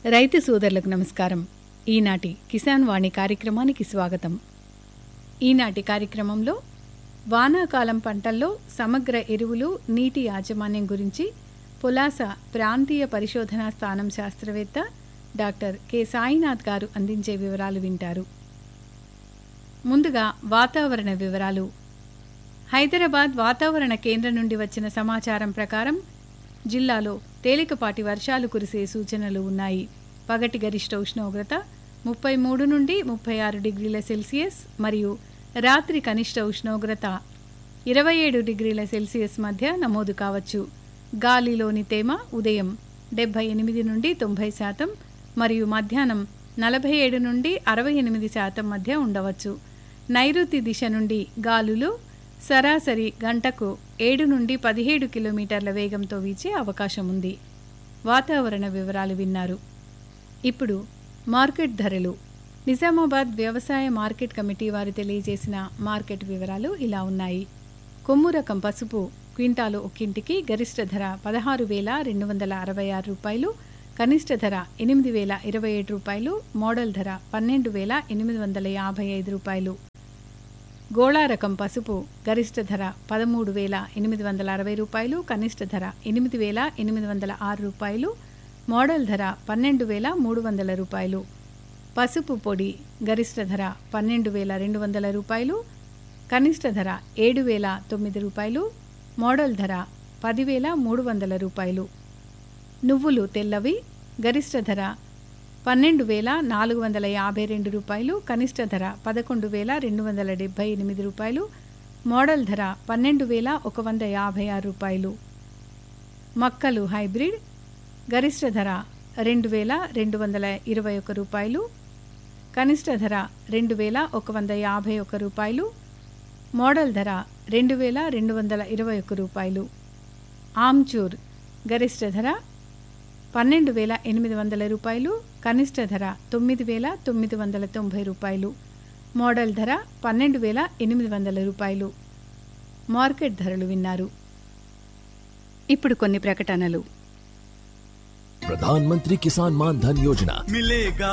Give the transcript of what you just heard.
రైతు సోదరులకు నమస్కారం ఈనాటి కిసాన్ వాణి కార్యక్రమానికి స్వాగతం ఈనాటి కార్యక్రమంలో వానాకాలం పంటల్లో సమగ్ర ఎరువులు నీటి యాజమాన్యం గురించి పులాస ప్రాంతీయ పరిశోధనా స్థానం శాస్త్రవేత్త డాక్టర్ కె సాయినాథ్ గారు అందించే వివరాలు వింటారు ముందుగా వాతావరణ వివరాలు హైదరాబాద్ వాతావరణ కేంద్రం నుండి వచ్చిన సమాచారం ప్రకారం జిల్లాలో తేలికపాటి వర్షాలు కురిసే సూచనలు ఉన్నాయి పగటి గరిష్ట ఉష్ణోగ్రత ముప్పై మూడు నుండి ముప్పై ఆరు డిగ్రీల సెల్సియస్ మరియు రాత్రి కనిష్ట ఉష్ణోగ్రత ఇరవై ఏడు డిగ్రీల సెల్సియస్ మధ్య నమోదు కావచ్చు గాలిలోని తేమ ఉదయం డెబ్బై ఎనిమిది నుండి తొంభై శాతం మరియు మధ్యాహ్నం నలభై ఏడు నుండి అరవై ఎనిమిది శాతం మధ్య ఉండవచ్చు నైరుతి దిశ నుండి గాలులు సరాసరి గంటకు ఏడు నుండి పదిహేడు కిలోమీటర్ల వేగంతో వీచే అవకాశం ఉంది వాతావరణ వివరాలు విన్నారు ఇప్పుడు మార్కెట్ ధరలు నిజామాబాద్ వ్యవసాయ మార్కెట్ కమిటీ వారు తెలియజేసిన మార్కెట్ వివరాలు ఇలా ఉన్నాయి కొమ్ము రకం పసుపు క్వింటాలు ఒక్కింటికి గరిష్ట ధర పదహారు వేల రెండు వందల అరవై ఆరు రూపాయలు కనిష్ట ధర ఎనిమిది వేల ఇరవై ఏడు రూపాయలు మోడల్ ధర పన్నెండు వేల ఎనిమిది వందల యాభై ఐదు రూపాయలు గోళా రకం పసుపు గరిష్ట ధర పదమూడు వేల ఎనిమిది వందల అరవై రూపాయలు కనిష్ట ధర ఎనిమిది వేల ఎనిమిది వందల ఆరు రూపాయలు మోడల్ ధర పన్నెండు వేల మూడు వందల రూపాయలు పసుపు పొడి గరిష్ట ధర పన్నెండు వేల రెండు వందల రూపాయలు కనిష్ట ధర ఏడు వేల తొమ్మిది రూపాయలు మోడల్ ధర పదివేల మూడు వందల రూపాయలు నువ్వులు తెల్లవి గరిష్ట ధర పన్నెండు వేల నాలుగు వందల యాభై రెండు రూపాయలు కనిష్ట ధర పదకొండు వేల రెండు వందల డెబ్బై ఎనిమిది రూపాయలు మోడల్ ధర పన్నెండు వేల ఒక వంద యాభై ఆరు రూపాయలు మక్కలు హైబ్రిడ్ గరిష్ట ధర రెండు వేల రెండు వందల ఇరవై ఒక రూపాయలు కనిష్ట ధర రెండు వేల ఒక వంద యాభై ఒక రూపాయలు మోడల్ ధర రెండు వేల రెండు వందల ఇరవై ఒక రూపాయలు ఆమ్చూర్ గరిష్ట ధర పన్నెండు వేల ఎనిమిది వందల రూపాయలు కనిష్ట ధర తొమ్మిది వేల తొమ్మిది వందల తొంభై రూపాయలు మోడల్ ధర పన్నెండు వేల ఎనిమిది వందల రూపాయలు మార్కెట్ ధరలు విన్నారు ఇప్పుడు కొన్ని ప్రకటనలు प्रधानमंत्री किसान मान धन योजना मिलेगा